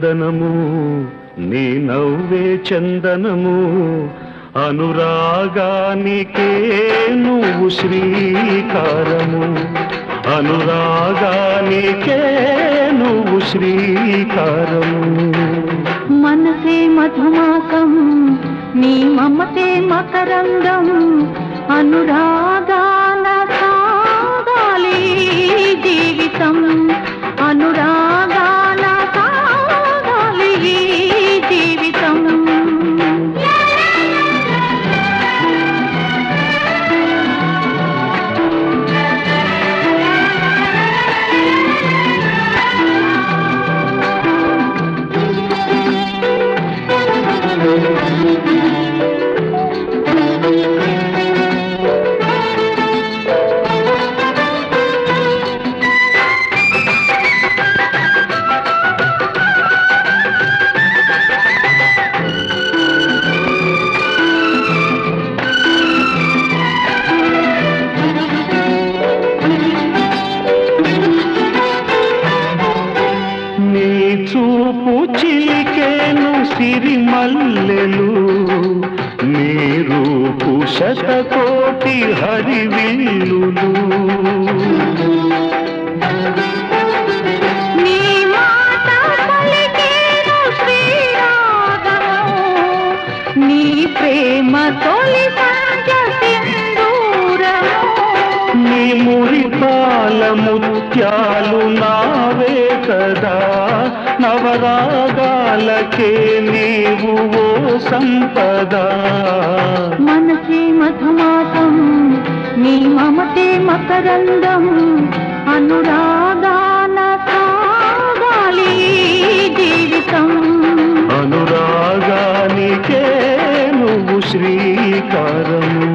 నందనము నీ నవ్వే చందనము అనురాగానికే నువ్వు శ్రీకారము అనురాగానికే నువ్వు శ్రీకారము మనసే మధుమాసం నీ మమతే మకరందం అనురాగాన సాగాలి జీవితం అనురాగాన సాగాలి జీవితం నీ చూపు చిలికేను సిరిమల్లెలు నీ రూపు శతకోటి హరివిల్లులు నీ మాట పలికేను శ్రీరాగము నీ ప్రేమ తొలి సంజ సింధూరము నీ మురిపాల ముత్యాలు నావే కదా నవరాగాలకే నీవు ఓ సంపద మనసే మధుమాసం నీ మమతే మకరందం అనురాగాన సాగాలి జీవితం అనురాగానికే నువ్వు శ్రీకారము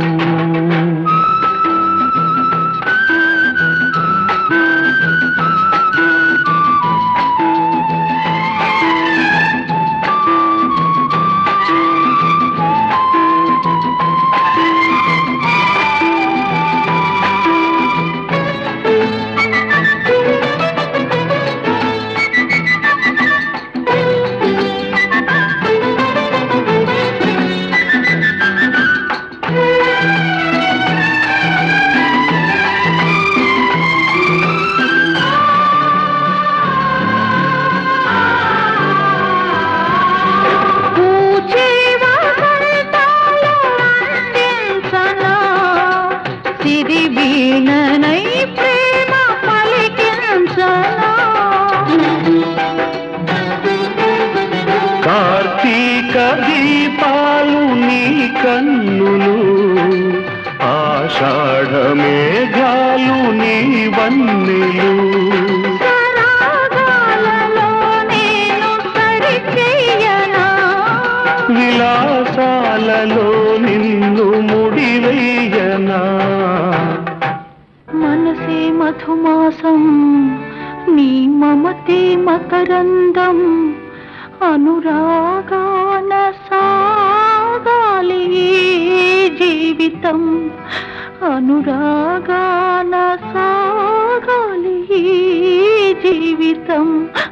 పూచే వసంతాలు అందించనా సిరి వీణనై ప్రేమ పలికించనా కార్తీక దీపాలు నీ కన్నులు ఆషాఢ మేఘాలు నీ వన్నెలు సరాగాలలో నేను సరిచెయ్యనా విలాసాలలో నిన్ను ముడివేయనా మనసే మధుమాసం నీ మమతే మకరందం అనురాగాన సాగాలి జీవితం అనురాగాన సాగాలి జీవితం